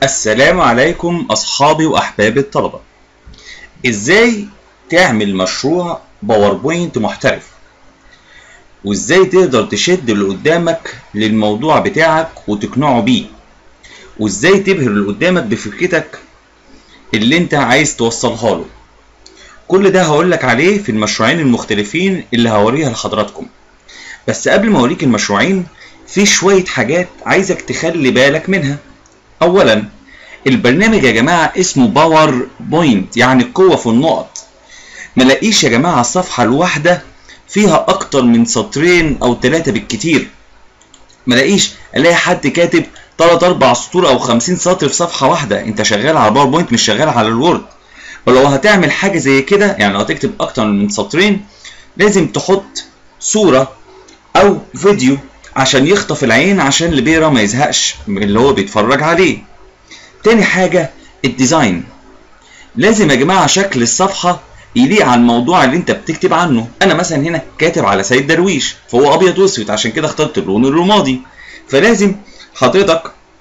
السلام عليكم أصحابي وأحبابي الطلبة إزاي تعمل مشروع باوربوينت محترف وإزاي تقدر تشد اللي قدامك للموضوع بتاعك وتقنعه بيه وإزاي تبهر اللي قدامك بفكرتك اللي أنت عايز توصلها له كل ده هقولك عليه في المشروعين المختلفين اللي هوريها لحضراتكم بس قبل ما اوريك المشروعين في شوية حاجات عايزك تخلي بالك منها اولا البرنامج يا جماعة اسمه باور بوينت يعني القوة في النقط ملاقيش يا جماعة الصفحة الواحدة فيها اكتر من سطرين او ثلاثة بالكتير ملاقيش الاقي حد كاتب 3 4 سطور او 50 سطر في صفحة واحدة انت شغال على باور بوينت مش شغال على الوورد ولو هتعمل حاجة زي كده يعني لو هتكتب اكتر من سطرين لازم تحط صورة او فيديو عشان يخطف العين عشان اللي بيقرا ما يزهقش من اللي هو بيتفرج عليه تاني حاجة الديزاين لازم يا جماعة شكل الصفحة يليق على الموضوع اللي انت بتكتب عنه انا مثلا هنا كاتب على سيد درويش فهو ابيض واسود عشان كده اخترت اللون الرمادي فلازم حضرتك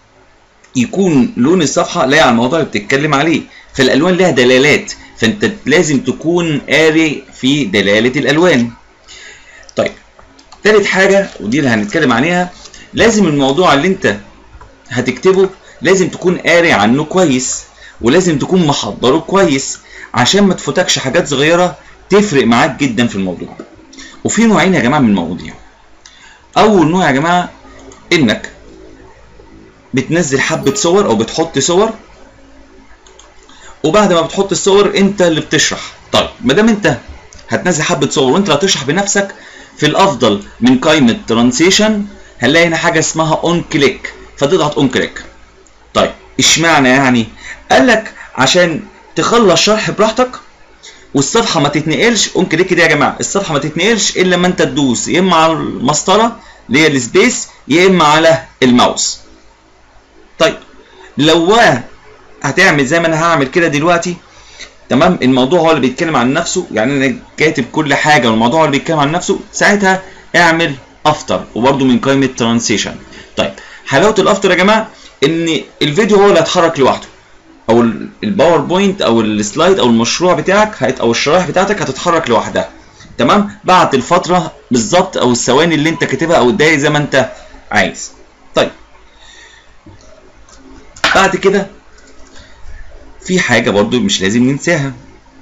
يكون لون الصفحة لايق على الموضوع اللي بتتكلم عليه فالالوان لها دلالات فانت لازم تكون قاري في دلالة الالوان طيب تالت حاجة ودي اللي هنتكلم عليها لازم الموضوع اللي انت هتكتبه لازم تكون قاري عنه كويس ولازم تكون محضره كويس عشان ما تفوتكش حاجات صغيرة تفرق معاك جدا في الموضوع وفي نوعين يا جماعة من المواضيع أول نوع يا جماعة إنك بتنزل حبة صور أو بتحط صور وبعد ما بتحط الصور أنت اللي بتشرح طيب ما دام أنت هتنزل حبة صور وأنت اللي هتشرح بنفسك في الافضل من قائمه ترانسيشن هنلاقي هنا حاجه اسمها اون كليك فتضغط اون كليك طيب اشمعنى يعني قال لك عشان تخلص شرح براحتك والصفحه ما تتنقلش اون كليك دي يا جماعه الصفحه ما تتنقلش الا لما انت تدوس يا اما على المسطره اللي هي السبيس يا اما على الماوس طيب لو هتعمل زي ما انا هعمل كده دلوقتي تمام الموضوع هو اللي بيتكلم عن نفسه يعني انا كاتب كل حاجه والموضوع هو اللي بيتكلم عن نفسه ساعتها اعمل افتر وبرده من قائمه ترانسيشن طيب حلاوه الافتر يا جماعه ان الفيديو هو اللي هيتحرك لوحده او الباوربوينت او السلايد او المشروع بتاعك او الشرائح بتاعتك هتتحرك لوحدها تمام بعد الفتره بالظبط او الثواني اللي انت كاتبها او الدقايق زي ما انت عايز طيب بعد كده في حاجة برضو مش لازم ننساها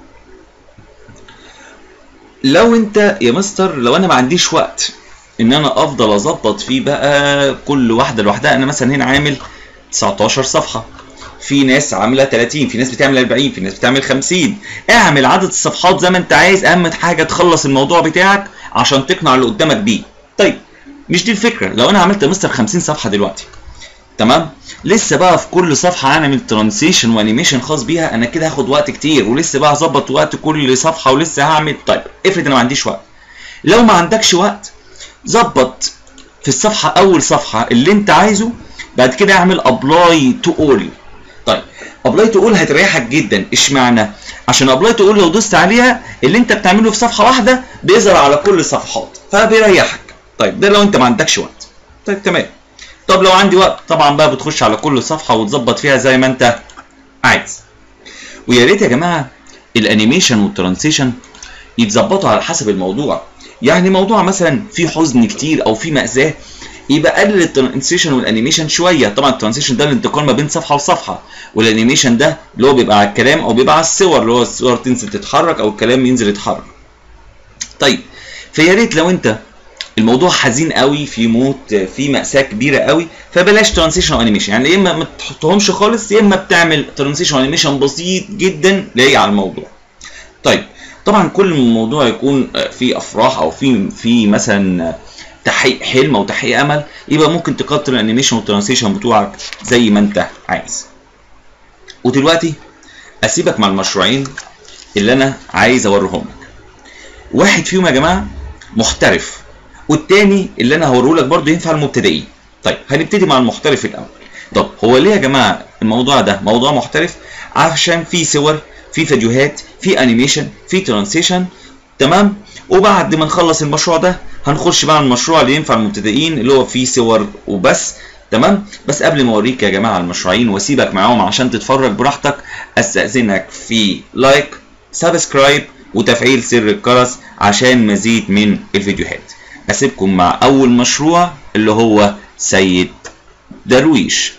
لو انت يا مستر لو انا ما عنديش وقت ان انا افضل اظبط فيه بقى كل واحدة لوحدها انا مثلا هنا عامل 19 صفحة في ناس عاملة 30 في ناس بتعمل 40 في ناس بتعمل 50 اعمل عدد الصفحات زي ما انت عايز اهم حاجة تخلص الموضوع بتاعك عشان تقنع اللي قدامك بيه طيب مش دي الفكرة لو انا عملت يا مستر 50 صفحة دلوقتي تمام لسه بقى في كل صفحه هعمل ترانسيشن وانيميشن خاص بيها انا كده هاخد وقت كتير ولسه بقى هظبط وقت كل صفحه ولسه هعمل طيب افرض انا ما عنديش وقت لو ما عندكش وقت ظبط في الصفحه اول صفحه اللي انت عايزه بعد كده اعمل ابلاي تو اول طيب ابلاي تو اول هتريحك جدا اشمعنى عشان ابلاي تو اول لو دوست عليها اللي انت بتعمله في صفحه واحده بيظهر على كل الصفحات فبيريحك طيب ده لو انت ما عندكش وقت طيب تمام طب لو عندي وقت طبعا بقى بتخش على كل صفحه وتظبط فيها زي ما انت عايز ويا ريت يا جماعه الانيميشن والترانسيشن يتظبطوا على حسب الموضوع يعني موضوع مثلا فيه حزن كتير او فيه مأساة يبقى قلل الترانسيشن والانيميشن شويه طبعا الترانسيشن ده الانتقال ما بين صفحه وصفحه والانيميشن ده اللي هو بيبقى على الكلام او بيبقى على الصور اللي هو الصور تنزل تتحرك او الكلام ينزل يتحرك طيب فيا ريت لو انت الموضوع حزين قوي في موت في مأساة كبيرة قوي فبلاش ترانسيشن وانيميشن يعني يا اما ما تحطهمش خالص يا اما بتعمل ترانسيشن وانيميشن بسيط جدا لاقي على الموضوع. طيب طبعا كل موضوع يكون في افراح او في في مثلا تحقيق حلم او تحقيق امل يبقى ممكن تكتر الانيميشن والترانسيشن بتوعك زي ما انت عايز. ودلوقتي اسيبك مع المشروعين اللي انا عايز اوريهم لك. واحد فيهم يا جماعه محترف والتاني اللي انا هوريه لك برضه ينفع المبتدئين طيب هنبتدي مع المحترف الاول طب هو ليه يا جماعه الموضوع ده موضوع محترف عشان في صور في فيديوهات في انيميشن في ترانسيشن تمام وبعد ما نخلص المشروع ده هنخش بقى على المشروع اللي ينفع المبتدئين اللي هو فيه صور وبس تمام بس قبل ما اوريك يا جماعه المشروعين واسيبك معاهم عشان تتفرج براحتك استاذنك في لايك سبسكرايب وتفعيل سر الجرس عشان مزيد من الفيديوهات اسيبكم مع اول مشروع اللي هو سيد درويش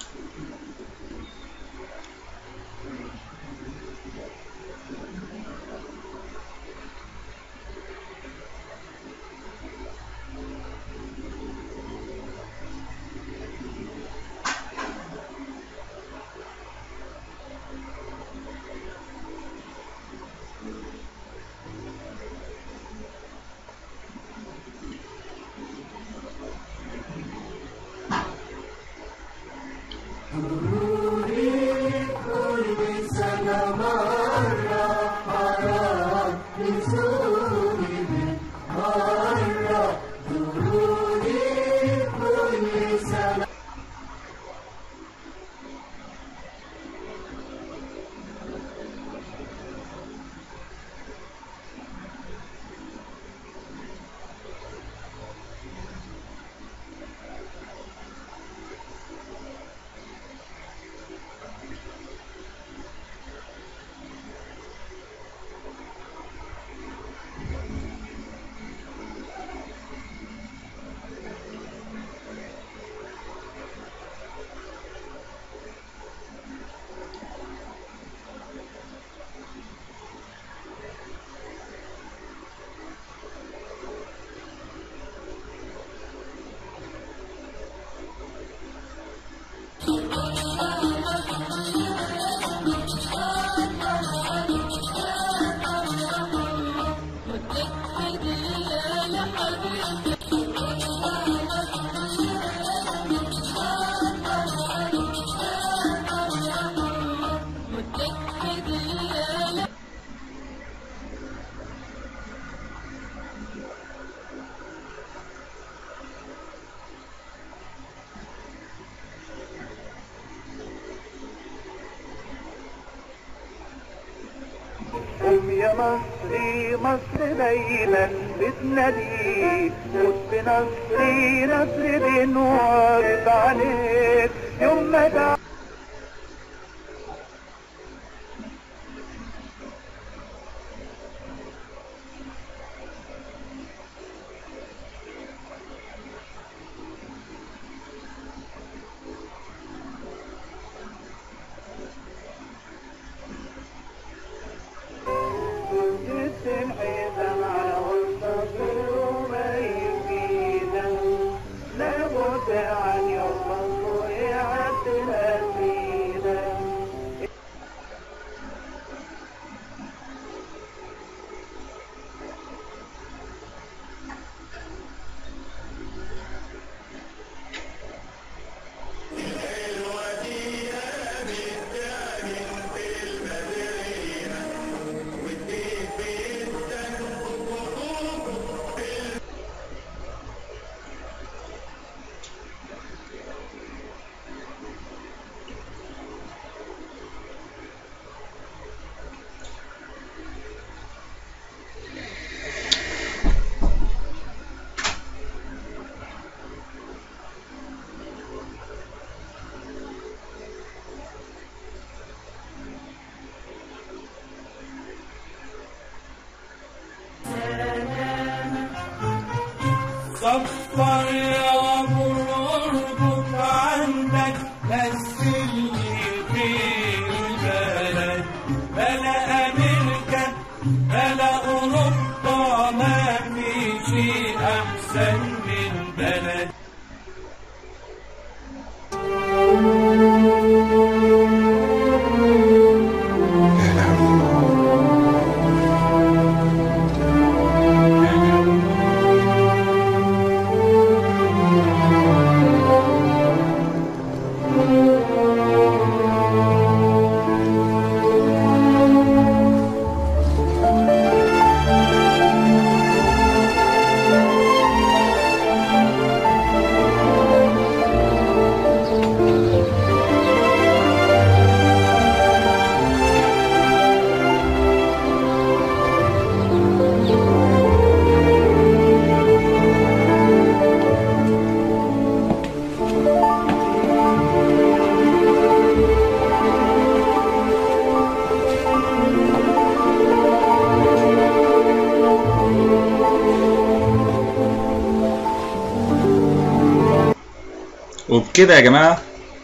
قوم يا مصري مصر دايما بتناديك موت بنصري نصر بنوعد عليك يوم ما تع- جبت الحزام على وسط وما يفيدك لابد عن يوم وقعت وبكده يا جماعة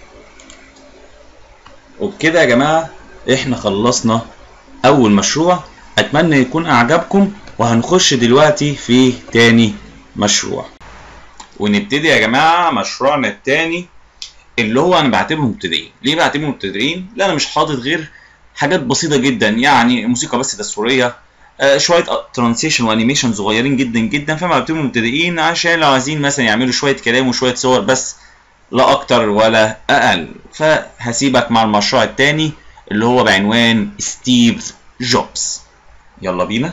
وبكده يا جماعة احنا خلصنا اول مشروع اتمنى يكون اعجبكم وهنخش دلوقتي في تاني مشروع ونبتدي يا جماعة مشروعنا التاني اللي هو انا بعتبره مبتدئين ليه بعتبره مبتدئين لا انا مش حاطط غير حاجات بسيطة جدا يعني موسيقى بس تصويرية آه شوية ترانسيشن وانيميشن صغيرين جدا جدا فما بعتبرهم مبتدئين عشان لو عايزين مثلا يعملوا شوية كلام وشوية صور بس لا اكتر ولا اقل فهسيبك مع المشروع التاني اللي هو بعنوان ستيف جوبز يلا بينا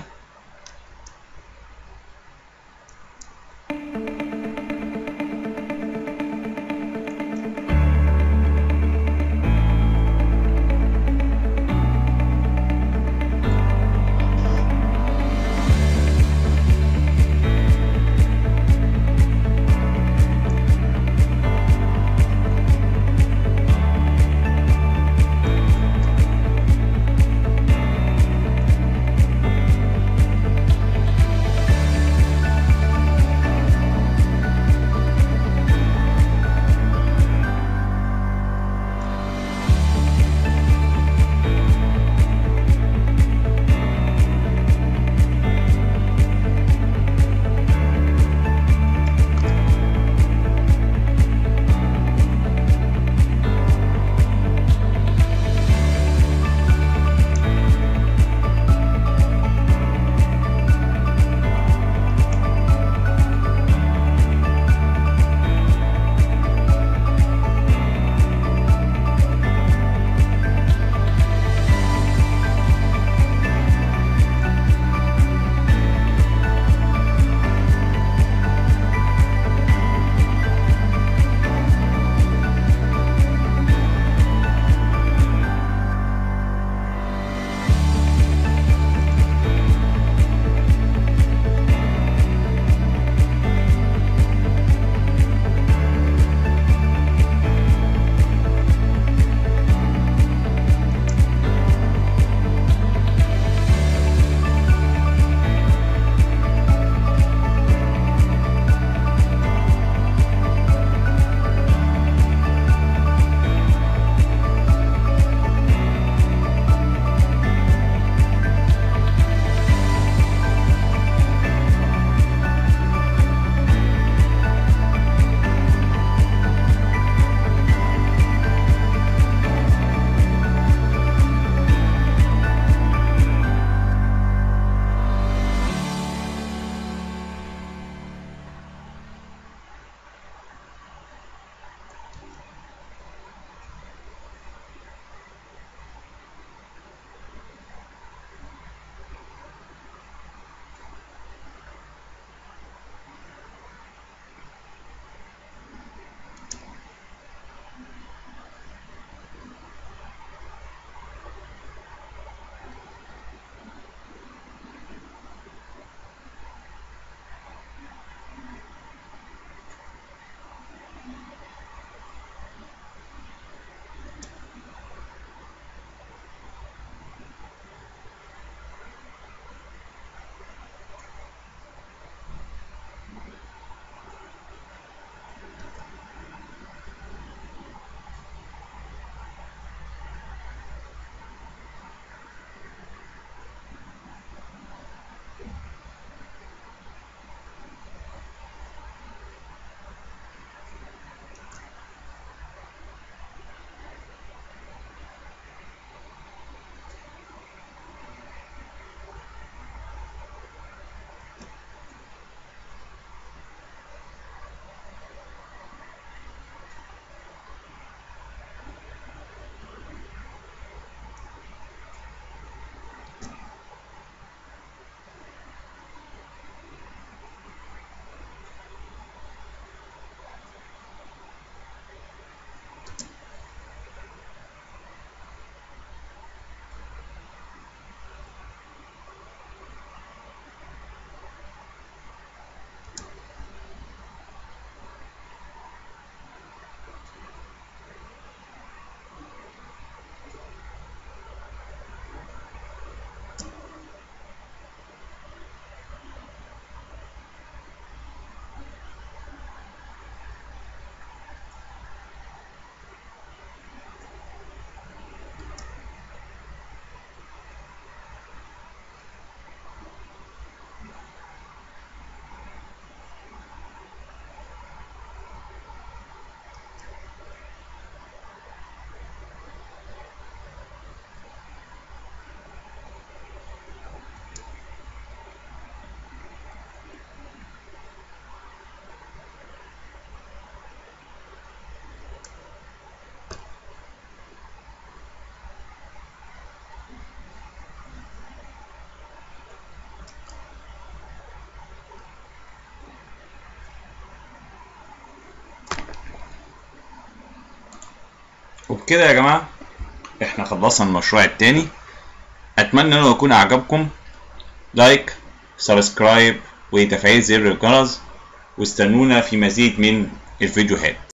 وبكده يا جماعة احنا خلصنا المشروع التاني اتمنى انه يكون اعجبكم لايك سبسكرايب وتفعيل زر الجرس واستنونا في مزيد من الفيديوهات